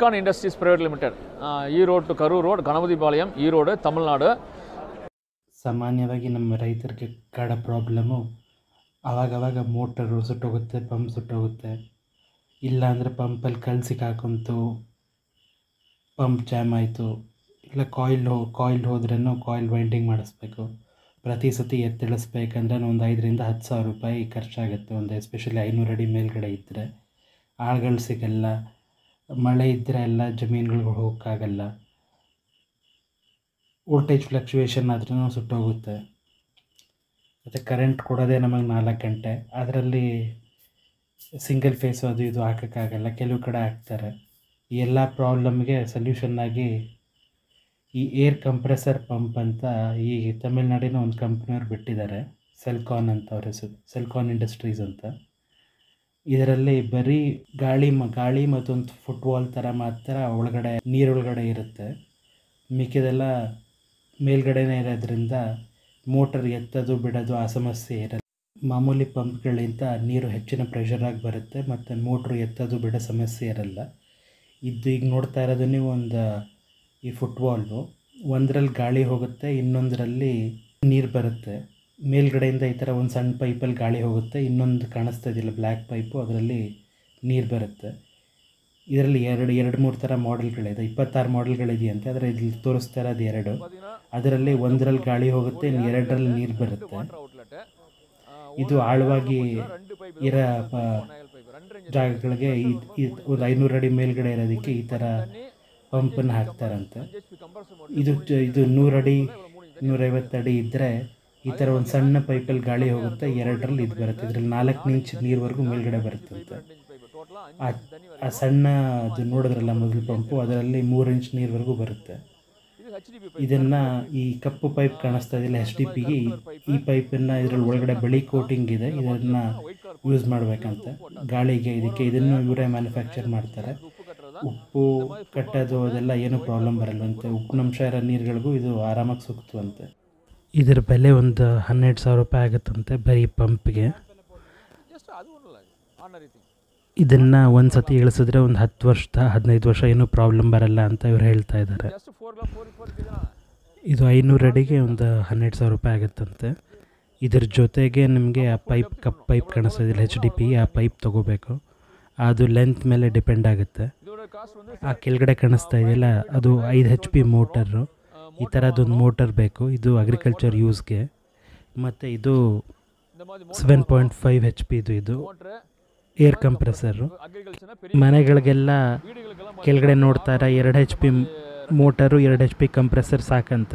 சில்கான் industries private limited Erode to Karur road Ganapathipalayam Erode Tamil Nadu ಸಾಮಾನ್ಯವಾಗಿ ನಮ್ಮ ರೈತರಿಗೆ ಕಾಡೋ ಪ್ರಾಬ್ಲಮ್ಮು ಆವಾಗವಾಗ ಮೋಟರು ಸುಟ್ಟೋಗುತ್ತೆ ಪಂಪ್ ಸುಟ್ಟೋಗುತ್ತೆ ಇಲ್ಲ ಅಂದರೆ ಪಂಪಲ್ಲಿ ಕಲ್ಲು ಸಿಕ್ಕಾಕೊಂತು ಪಂಪ್ ಜಾಮ್ ಆಯಿತು ಇಲ್ಲ ಕಾಯಿಲ್ ಹೋ ಕಾಯಿಲ್ ಹೋದ್ರೂ ಕಾಯಿಲ್ ವೈಂಡಿಂಗ್ ಮಾಡಿಸ್ಬೇಕು ಪ್ರತಿ ಸತಿ ಎತ್ತಿಳಿಸ್ಬೇಕಂದ್ರೆ ಒಂದು ಐದರಿಂದ ಹತ್ತು ಸಾವಿರ ರೂಪಾಯಿ ಖರ್ಚಾಗುತ್ತೆ ಒಂದು ಎಸ್ಪೆಷಲಿ ಐನೂರು ಅಡಿ ಮೇಲ್ಗಡೆ ಇದ್ದರೆ ಆಳುಗಳು ಸಿಗಲ್ಲ ಮಳೆ ಇದ್ದರೆ ಎಲ್ಲ ಜಮೀನುಗಳಿಗೆ ಹೋಗೋಕ್ಕಾಗಲ್ಲ ವೋಲ್ಟೇಜ್ ಫ್ಲಕ್ಚುಯೇಷನ್ ಆದ್ರೂ ಸುಟ್ಟೋಗುತ್ತೆ ಮತ್ತು ಕರೆಂಟ್ ಕೊಡೋದೇ ನಮಗೆ ನಾಲ್ಕು ಗಂಟೆ ಅದರಲ್ಲಿ ಸಿಂಗಲ್ ಫೇಸು ಅದು ಇದು ಹಾಕೋಕ್ಕಾಗಲ್ಲ ಕೆಲವು ಕಡೆ ಹಾಕ್ತಾರೆ ಈ ಎಲ್ಲ ಪ್ರಾಬ್ಲಮ್ಗೆ ಸೊಲ್ಯೂಷನ್ನಾಗಿ ಈ ಏರ್ ಕಂಪ್ರೆಸರ್ ಪಂಪ್ ಅಂತ ಈ ತಮಿಳ್ನಾಡಿನ ಒಂದು ಕಂಪ್ನಿಯವ್ರು ಬಿಟ್ಟಿದ್ದಾರೆ ಸೆಲ್ಕಾನ್ ಅಂತ ಅವ್ರ ಹೆಸರು ಸೆಲ್ಕಾನ್ ಇಂಡಸ್ಟ್ರೀಸ್ ಅಂತ ಇದರಲ್ಲಿ ಬರೀ ಗಾಳಿ ಮ ಗಾಳಿ ಮತ್ತೊಂದು ಫುಟ್ಬಾಲ್ ಥರ ಮಾತ್ರ ಒಳಗಡೆ ನೀರೊಳಗಡೆ ಇರುತ್ತೆ ಮಿಕ್ಕಿದೆಲ್ಲ ಮೇಲ್ಗಡೆನೇ ಇರೋದ್ರಿಂದ ಮೋಟರ್ ಎತ್ತೋದು ಬಿಡೋದು ಆ ಸಮಸ್ಯೆ ಇರಲ್ಲ ಮಾಮೂಲಿ ಪಂಪ್ಗಳಿಂದ ನೀರು ಹೆಚ್ಚಿನ ಪ್ರೆಷರಾಗಿ ಬರುತ್ತೆ ಮತ್ತು ಮೋಟ್ರು ಎತ್ತೋದು ಬಿಡೋ ಸಮಸ್ಯೆ ಇರಲ್ಲ ಇದು ಈಗ ನೋಡ್ತಾ ಇರೋದು ನೀವು ಒಂದು ಈ ಫುಟ್ಬಾಲ್ವು ಒಂದರಲ್ಲಿ ಗಾಳಿ ಹೋಗುತ್ತೆ ಇನ್ನೊಂದರಲ್ಲಿ ನೀರು ಬರುತ್ತೆ ಮೇಲ್ಗಡೆಯಿಂದ ಈ ಥರ ಒಂದು ಸಣ್ಣ ಪೈಪಲ್ಲಿ ಗಾಳಿ ಹೋಗುತ್ತೆ ಇನ್ನೊಂದು ಕಾಣಿಸ್ತಾ ಇದೆಯಲ್ಲ ಬ್ಲ್ಯಾಕ್ ಪೈಪು ಅದರಲ್ಲಿ ನೀರು ಬರುತ್ತೆ ಇದರಲ್ಲಿ ಎರಡು ಎರಡು ಮೂರು ಥರ ಮಾಡೆಲ್ಗಳಿದೆ ಇಪ್ಪತ್ತಾರು ಮಾಡೆಲ್ಗಳಿದೆಯಂತೆ ಆದರೆ ಇಲ್ಲಿ ತೋರಿಸ್ತಾ ಇರೋದು ಎರಡು ಅದರಲ್ಲಿ ಒಂದರಲ್ಲಿ ಗಾಳಿ ಹೋಗುತ್ತೆ ಇನ್ನು ಎರಡರಲ್ಲಿ ನೀರು ಬರುತ್ತೆ ಇದು ಆಳವಾಗಿ ಇರೋ ಪ- ಜಾಗಗಳಿಗೆ ಈ- ಈ ಒಂದು ಐನೂರು ಅಡಿ ಮೇಲ್ಗಡೆ ಇರೋದಕ್ಕೆ ಈ ಥರ ಪಂಪನ್ನು ಹಾಕ್ತಾರಂತೆ ಇದು ಚ- ಇದು ನೂರು ಅಡಿ ನೂರೈವತ್ತು ಅಡಿ ಇದ್ದರೆ ಈ ಥರ ಒಂದು ಸಣ್ಣ ಪೈಪಲ್ಲಿ ಗಾಳಿ ಹೋಗುತ್ತೆ ಎರಡರಲ್ಲಿ ಇದು ಬರುತ್ತೆ ಇದರಲ್ಲಿ ನಾಲ್ಕು ಇಂಚ್ ನೀರ್ವರೆಗೂ ಮೇಲ್ಗಡೆ ಬರುತ್ತಂತೆ ಆ ಆ ಸಣ್ಣ ಅದು ನೋಡಿದ್ರಲ್ಲ ಮೊದಲು ಪಂಪು ಅದರಲ್ಲಿ ಮೂರು ಇಂಚ್ ನೀರ್ವರೆಗೂ ಬರುತ್ತೆ ಇದನ್ನು ಈ ಕಪ್ಪು ಪೈಪ್ ಕಾಣಿಸ್ತಾ ಇದೆಯಲ್ಲ ಎಚ್ ಡಿ ಪಿಗೆ ಈ ಪೈಪನ್ನು ಇದರಲ್ಲಿ ಒಳಗಡೆ ಬಿಳಿ ಕೋಟಿಂಗ್ ಇದೆ ಇದನ್ನು ಯೂಸ್ ಮಾಡಬೇಕಂತೆ ಗಾಳಿಗೆ ಇದಕ್ಕೆ ಇದನ್ನು ಇವರೇ ಮ್ಯಾನುಫ್ಯಾಕ್ಚರ್ ಮಾಡ್ತಾರೆ ಉಪ್ಪು ಕಟ್ಟೋದು ಅದೆಲ್ಲ ಏನೂ ಪ್ರಾಬ್ಲಮ್ ಬರಲ್ವಂತೆ ಉಪ್ಪಿನಂಶ ಇರೋ ನೀರುಗಳಿಗೂ ಇದು ಆರಾಮಾಗಿ ಸುಕ್ತವಂತೆ ಇದರ ಬೆಲೆ ಒಂದು ಹನ್ನೆರಡು ಸಾವಿರ ರೂಪಾಯಿ ಆಗುತ್ತಂತೆ ಬರೀ ಪಂಪ್ಗೆ ಇದನ್ನು ಒಂದು ಸತಿ ಇಳಿಸಿದ್ರೆ ಒಂದು ಹತ್ತು ವರ್ಷದ ಹದಿನೈದು ವರ್ಷ ಏನೂ ಪ್ರಾಬ್ಲಮ್ ಬರಲ್ಲ ಅಂತ ಇವ್ರು ಹೇಳ್ತಾ ಇದ್ದಾರೆ ಇದು ಐನೂರು ಅಡಿಗೆ ಒಂದು ಹನ್ನೆರಡು ಸಾವಿರ ರೂಪಾಯಿ ಆಗುತ್ತಂತೆ ಇದ್ರ ಜೊತೆಗೆ ನಿಮಗೆ ಆ ಪೈಪ್ ಕಪ್ ಪೈಪ್ ಕಾಣಿಸ್ತದಿಲ್ಲ ಎಚ್ ಡಿ ಪಿ ಆ ಪೈಪ್ ತೊಗೋಬೇಕು ಅದು ಲೆಂತ್ ಮೇಲೆ ಡಿಪೆಂಡ್ ಆಗುತ್ತೆ ಆ ಕೆಳಗಡೆ ಕಾಣಿಸ್ತಾ ಇದೆಯಲ್ಲ ಅದು ಐದು ಹೆಚ್ ಪಿ ಮೋಟರು ಈ ಥರದೊಂದು ಮೋಟರ್ ಬೇಕು ಇದು ಅಗ್ರಿಕಲ್ಚರ್ ಯೂಸ್ಗೆ ಮತ್ತು ಇದು seven point five H P ಇದು ಇದು ಏರ್ ಕಂಪ್ರೆಸರು ಮನೆಗಳಿಗೆಲ್ಲ ಕೆಳಗಡೆ ನೋಡ್ತಾರ ಎರಡು ಹೆಚ್ ಪಿ ಮೋಟರು ಎರಡು ಹೆಚ್ ಪಿ ಕಂಪ್ರೆಸರ್ ಸಾಕಂತ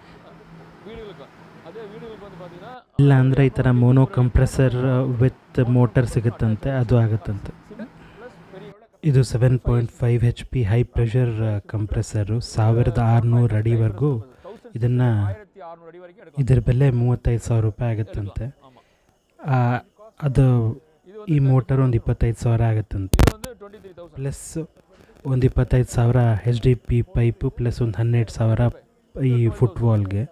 ಇಲ್ಲ ಅಂದರೆ ಈ ಥರ ಮೋನೋ ಕಂಪ್ರೆಸರ್ ವಿತ್ ಮೋಟರ್ ಸಿಗುತ್ತಂತೆ ಅದು ಆಗುತ್ತಂತೆ ಇದು seven point five H P high pressure compressor ಸಾವಿರದ ಆರುನೂರು ಅಡಿವರೆಗೂ ಇದನ್ನು ಇದ್ರ ಬೆಲೆ ಮೂವತ್ತೈದು ಸಾವಿರ ರೂಪಾಯಿ ಆಗುತ್ತಂತೆ ಆ, ಅದು ಈ ಮೋಟರ್ ಒಂದು ಇಪ್ಪತ್ತೈದು ಸಾವಿರ ಆಗುತ್ತಂತೆ ಪ್ಲಸ್ ಒಂದು ಇಪ್ಪತ್ತೈದು ಸಾವಿರ H D P pipe plus ಒಂದು ಹನ್ನೆರಡು ಸಾವಿರ ಈ ಫುಟ್ಬಾಲ್ಗೆ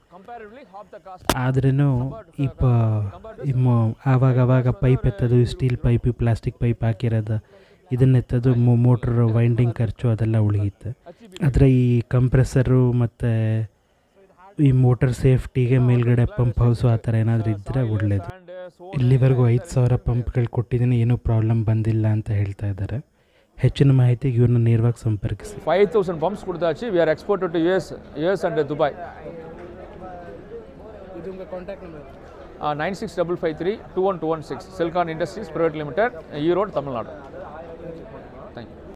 ಆದ್ರೂ ಈ ಪ ಈ ಮೊ- ಆವಾಗ ಆವಾಗ ಪೈಪ್ ಎತ್ತೋದು ಸ್ಟೀಲ್ ಪೈಪು ಪ್ಲಾಸ್ಟಿಕ್ ಪೈಪ್ ಹಾಕಿರೋದು ಇದನ್ನ ಎತ್ತೋದು ಮೋಟ್ರ್ ವೈಂಡಿಂಗ್ ಖರ್ಚು ಅದೆಲ್ಲ ಉಳಿಯುತ್ತೆ ಆದರೆ ಈ ಕಂಪ್ರೆಸರು ಮತ್ತು ಈ ಮೋಟರ್ ಸೇಫ್ಟಿಗೆ ಮೇಲ್ಗಡೆ ಪಂಪ್ ಹೌಸು ಆ ಥರ ಏನಾದರೂ ಇದ್ದರೆ ಒಳ್ಳೆಯದು ಇಲ್ಲಿವರೆಗೂ ಐದು ಸಾವಿರ ಪಂಪ್ಗಳು ಕೊಟ್ಟಿದ್ದೀನಿ ಏನೂ ಪ್ರಾಬ್ಲಮ್ ಬಂದಿಲ್ಲ ಅಂತ ಹೇಳ್ತಾ ಇದ್ದಾರೆ ಹೆಚ್ಚಿನ ಮಾಹಿತಿಗೆ ಇವ್ರನ್ನ ನೇರವಾಗಿ ಸಂಪರ್ಕಿಸಿ ஃபைவ் தௌசண்ட் பம்ப்ஸ் கொடுத்தாச்சு we are exported to US US and Dubai nine six double five three two one two one six Silcon industries private limited Erode Tamil Nadu